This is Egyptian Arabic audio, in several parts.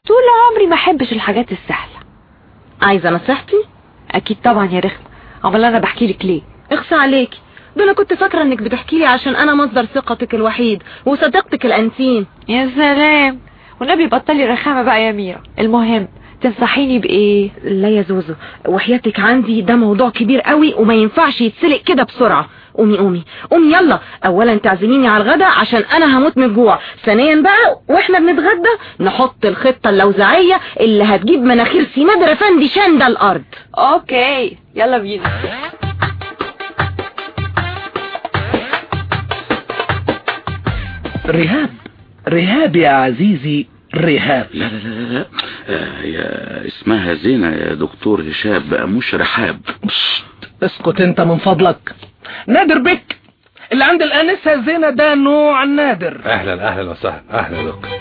طول عمري ما احبش الحاجات السهلة عايزة نصيحتي اكيد طبعا يا رخمة امال انا بحكي لك ليه اخصى عليكي ده انا كنت فاكرة انك بتحكي لي عشان انا مصدر ثقتك الوحيد وصديقتك الانتيم يا سلام والنبي بطلي رخامة بقى يا ميرا المهم تنصحيني بايه لا يا زوزو وحياتك عندي ده موضوع كبير قوي وما ينفعش يتسلق كده بسرعة قومي قومي قومي يلا اولا تعزميني على الغدا عشان انا هموت من الجوع ثانيا بقى واحنا بنتغدى نحط الخطة اللوزعية اللي هتجيب مناخير سماد رفندي شاندة الارض اوكي يلا بينا رهاب رهاب يا عزيزي رهاب لا لا لا لا, لا. آه هي اسمها زينة يا دكتور هشام مش رحاب شت، اسكت انت من فضلك نادر بك اللي عند الانسة زينة ده نوع نادر اهلا اهلا وسهلا اهلا يا دكتور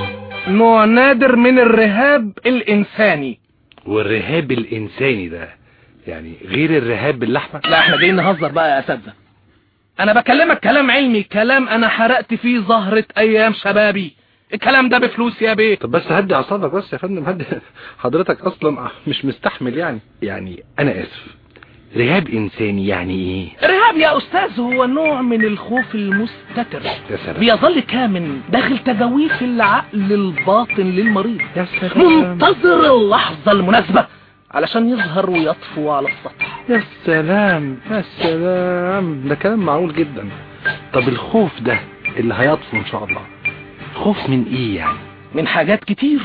نوع نادر من الرهاب الانساني والرهاب الانساني ده يعني غير الرهاب باللحمة لا احنا جايين نهزر بقى يا اساتذه انا بكلمك كلام علمي كلام انا حرقت فيه زهرة ايام شبابي الكلام ده بفلوس يا بيه طب بس هدي اعصابك بس يا فندم هدي حضرتك اصلا مش مستحمل يعني يعني انا اسف رهاب انساني يعني ايه الرهاب يا استاذ هو نوع من الخوف المستتر يا سلام بيظل كامن داخل تجاويف العقل الباطن للمريض يا سلام منتظر اللحظة المناسبة علشان يظهر ويطفو على السطح يا سلام يا سلام ده كلام معقول جدا طب الخوف ده اللي هيطفو ان شاء الله خوف من ايه يعني من حاجات كتير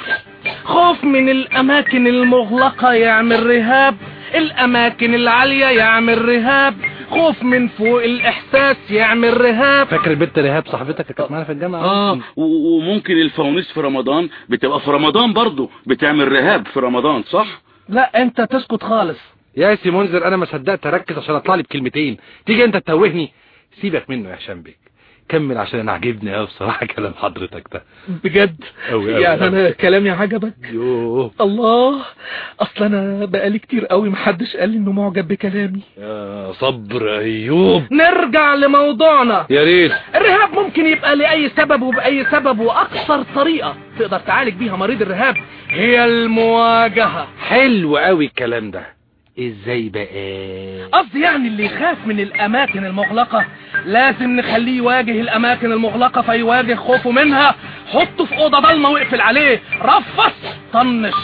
خوف من الأماكن المغلقة يعمل رهاب الأماكن العالية يعمل رهاب خوف من فوق الإحساس يعمل رهاب فاكر البنت رهاب صاحبتك اللي كانت معانا في الجامعه اه و- وممكن الفوانيس في رمضان بتبقى في رمضان برضو بتعمل رهاب في رمضان صح لا أنت تسكت خالص يا سي منذر انا ما صدقت اركز عشان اطلع لي بكلمتين تيجي انت تتوهني سيبك منه يا هشام بيك كمل عشان انا عاجبني قوي بصراحه كلام حضرتك ده بجد أوي أوي يعني أوي. أنا كلامي عجبك يوه الله أصل أنا بقالي كتير قوي محدش قال لي إنه معجب بكلامي يا صبر ايوب نرجع لموضوعنا يا ريت الرهاب ممكن يبقى لأي سبب وبأي سبب وأكثر طريقة تقدر تعالج بيها مريض الرهاب هي المواجهة حلو قوي الكلام ده ازاي بقى قصدي يعني اللي يخاف من الأماكن المغلقة لازم نخليه يواجه الأماكن المغلقة فيواجه خوفه منها حطه في أوضة ضلمة واقفل عليه رفص طنش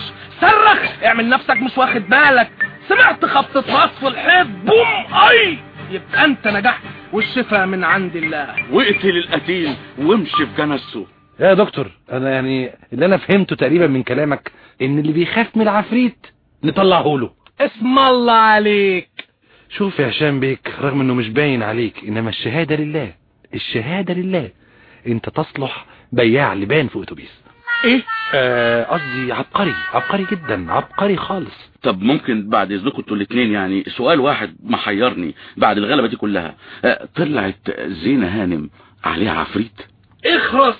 صرخ اعمل نفسك مش واخد بالك سمعت خبطة راس في الحيط بوم أي يبقى أنت نجحت والشفاء من عند الله واقتل القتيل وامشي في جنسه يا دكتور انا يعني اللي انا فهمته تقريبا من كلامك ان اللي بيخاف من العفريت نطلعه له اسم الله عليك شوف يا هشام بيك رغم انه مش باين عليك انما الشهادة لله الشهادة لله انت تصلح بياع لبان في اتوبيس ايه آه، قصدي عبقري عبقري جدا عبقري خالص طب ممكن بعد اذنكم انتوا الاثنين يعني سؤال واحد محيرني بعد الغلبة دي كلها آه، طلعت زينة هانم عليها عفريت اخرس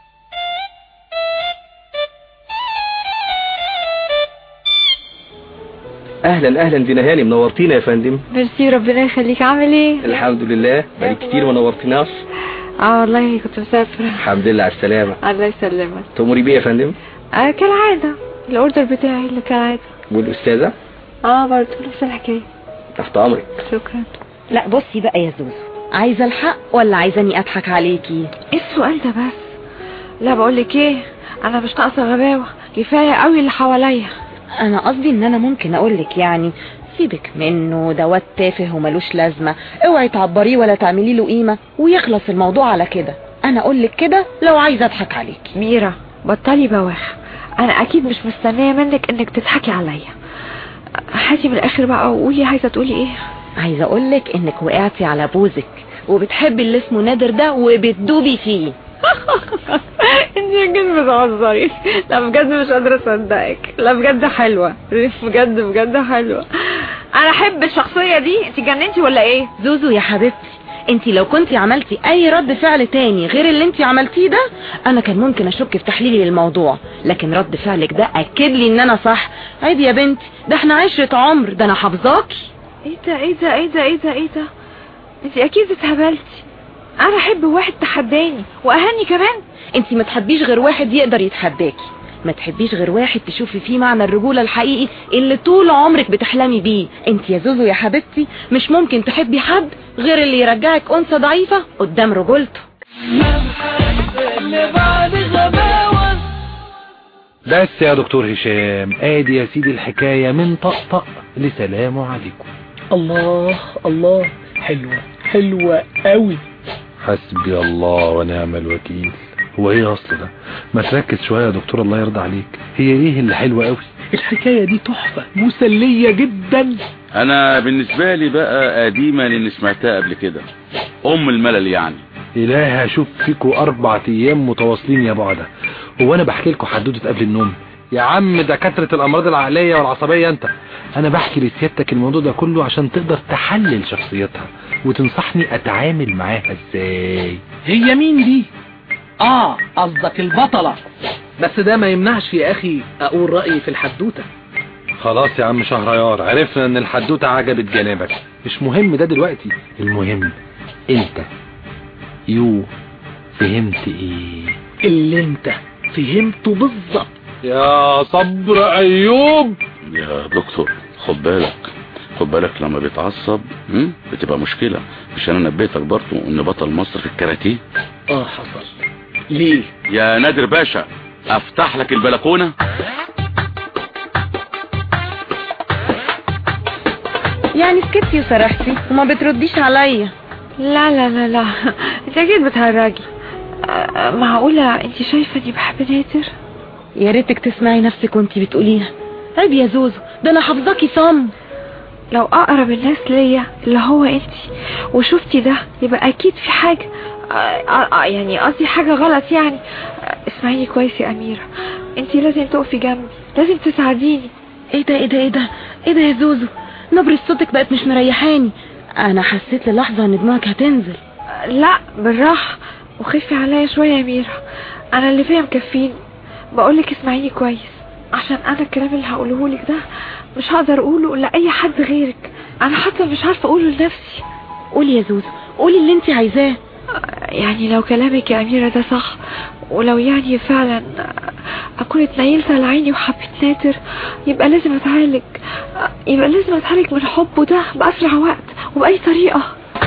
اهلا اهلا دينا هاني منورتينا يا فندم ميرسي ربنا يخليك عامل ايه الحمد لله بقالي كتير ما نورتناش اه والله كنت مسافرة الحمد لله على السلامه الله يسلمك تأمري بيه يا فندم آه كالعادة الاوردر بتاعي اللي كالعادة والاستاذه اه برضه نفس الحكاية تحت امرك شكرا لا بصي بقى يا زوزو عايزة الحق ولا عايزاني اضحك عليكي ايه السؤال ده بس لا بقولك ايه انا مش ناقصة غباوة كفاية قوي اللي حواليا انا قصدي ان انا ممكن اقولك يعني سيبك منه دوات تافه وملوش لازمة اوعي تعبريه ولا تعملي له قيمة ويخلص الموضوع على كده انا اقولك كده لو عايزة اضحك عليكي ميرا بطلي بواخ انا اكيد مش مستنية منك انك تضحكي عليا هاتي من الاخر بقى وقولي عايزة تقولي ايه عايزة اقولك انك وقعتي على بوزك وبتحبي اللي اسمه نادر ده وبتدوبي فيه انت بجد بتهزري لا بجد مش قادرة اصدقك لا بجد حلوة بجد بجد حلوة انا احب الشخصية دي انت جننتي ولا ايه زوزو يا حبيبتي انت لو كنت عملتي اي رد فعل تاني غير اللي انت عملتيه ده انا كان ممكن اشك في تحليلي للموضوع لكن رد فعلك ده اكد لي ان انا صح عيب يا بنتي ده احنا عشرة عمر ده انا حافظاكي ايه ده ايه ده ايه ده ايه ده ايه ده انت اكيد اتهبلتي انا احب واحد تحداني واهني كمان انت ما تحبيش غير واحد يقدر يتحداكي ما تحبيش غير واحد تشوفي فيه معنى الرجولة الحقيقي اللي طول عمرك بتحلمي بيه انت يا زوزو يا حبيبتي مش ممكن تحبي حد غير اللي يرجعك انثى ضعيفة قدام رجولته بس يا دكتور هشام ادي يا سيدي الحكاية من طقطق لسلام عليكم الله الله حلوة حلوة قوي حسبي الله ونعم الوكيل هو ايه اصل ده ما تركز شوية يا دكتور الله يرضى عليك هي ايه اللي حلوة قوي الحكاية دي تحفة مسلية جدا انا بالنسبة لي بقى قديمة لاني سمعتها قبل كده ام الملل يعني إله هشوف فيكوا أربع أيام متواصلين يا بعدة هو أنا بحكي لكم حدوتة قبل النوم يا عم دكاترة الأمراض العقلية والعصبية أنت أنا بحكي لسيادتك الموضوع ده كله عشان تقدر تحلل شخصيتها وتنصحني أتعامل معاها إزاي هي مين دي اه قصدك البطلة بس ده ما يمنعش يا اخي اقول رأيي في الحدوتة خلاص يا عم شهريار عرفنا ان الحدوتة عجبت جنابك مش مهم ده دلوقتي المهم انت يو فهمت ايه اللي انت فهمته بالظبط يا صبر ايوب يا دكتور خد بالك خد بالك لما بيتعصب م? بتبقى مشكلة مش انا نبيتك برضو ان بطل مصر في الكاراتيه اه حصل ليه يا نادر باشا افتح لك البلكونة يعني سكتي وسرحتي وما بترديش عليا لا لا لا لا انت اكيد بتهرجي أه، معقولة انت شايفة اني بحب نادر يا ريتك تسمعي نفسك وانتي بتقوليها عيب يا زوزو ده انا حافظاكي صم لو اقرب الناس ليا اللي هو انت وشفتي ده يبقى اكيد في حاجة أه، أه، أه، يعني قصدي حاجة غلط يعني أه، اسمعيني كويس يا اميرة انت لازم تقفي جنبي لازم تساعديني ايه ده ايه ده ايه ده ايه ده يا زوزو نبرة صوتك بقت مش مريحاني انا حسيت للحظة ان دماغك هتنزل أه، لا بالراحة وخفي عليا شوية يا اميرة انا اللي فيها مكفيني بقولك اسمعيني كويس عشان انا الكلام اللي هقوله لك ده مش هقدر اقوله لاي حد غيرك انا حتى مش عارفه اقوله لنفسي قولي يا زوزو قولي اللي انت عايزاه يعني لو كلامك يا أميرة ده صح ولو يعني فعلا أكون اتنيلت على عيني وحبيت نادر يبقى لازم أتعالج يبقى لازم أتعالج من حبه ده بأسرع وقت وبأي طريقة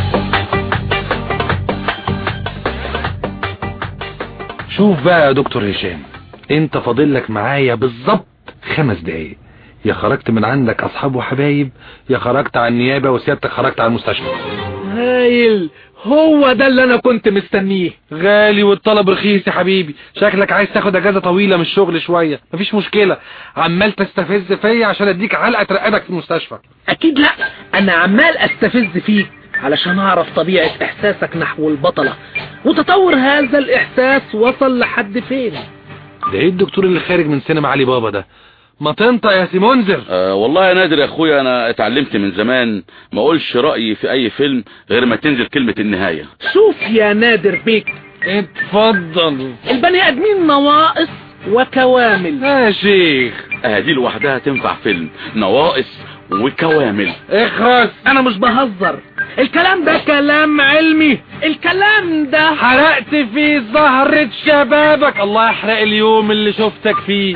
شوف بقى يا دكتور هشام انت فاضل لك معايا بالظبط خمس دقايق يا خرجت من عندك اصحاب وحبايب يا خرجت على النيابة وسيادتك خرجت على المستشفى هايل هو ده اللي انا كنت مستنيه غالي والطلب رخيص يا حبيبي شكلك عايز تاخد اجازة طويلة من الشغل شوية مفيش مشكلة عمال تستفز فيا عشان اديك علقة ترقدك في المستشفى اكيد لا انا عمال استفز فيك علشان اعرف طبيعة احساسك نحو البطلة وتطور هذا الاحساس وصل لحد فين ده ايه الدكتور اللي خارج من سينما علي بابا ده ما تنطق يا سيمونزر أه والله يا نادر يا اخويا انا اتعلمت من زمان ما اقولش رأيي في اي فيلم غير ما تنزل كلمة النهاية شوف يا نادر بيك اتفضل البني ادمين نواقص وكوامل يا شيخ اه دي لوحدها تنفع فيلم نواقص وكوامل اخرس انا مش بهزر الكلام ده كلام علمي الكلام ده حرقت في زهرة شبابك الله يحرق اليوم اللي شفتك فيه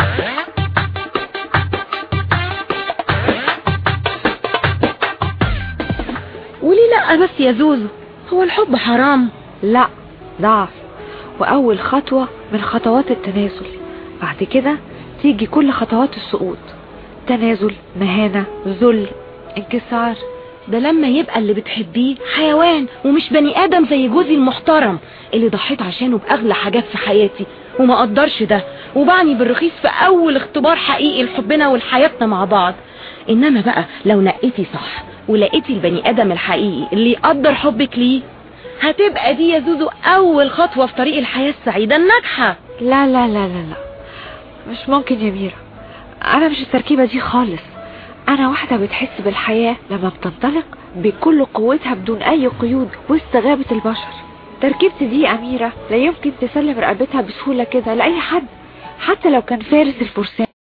قولي لا بس يا زوزو هو الحب حرام لا ضعف وأول خطوة من خطوات التنازل بعد كده تيجي كل خطوات السقوط تنازل مهانة ذل انكسار ده لما يبقى اللي بتحبيه حيوان ومش بني ادم زي جوزي المحترم اللي ضحيت عشانه باغلى حاجات في حياتي وما قدرش ده وبعني بالرخيص في اول اختبار حقيقي لحبنا ولحياتنا مع بعض انما بقى لو نقيتي صح ولقيتي البني ادم الحقيقي اللي يقدر حبك ليه هتبقى دي يا زوزو اول خطوة في طريق الحياة السعيدة الناجحة لا لا لا لا لا مش ممكن يا ميرا انا مش التركيبة دي خالص انا واحدة بتحس بالحياة لما بتنطلق بكل قوتها بدون اي قيود وسط غابة البشر تركيبتي دي يا اميرة لا يمكن تسلم رقبتها بسهولة كده لاي حد حتى لو كان فارس الفرسان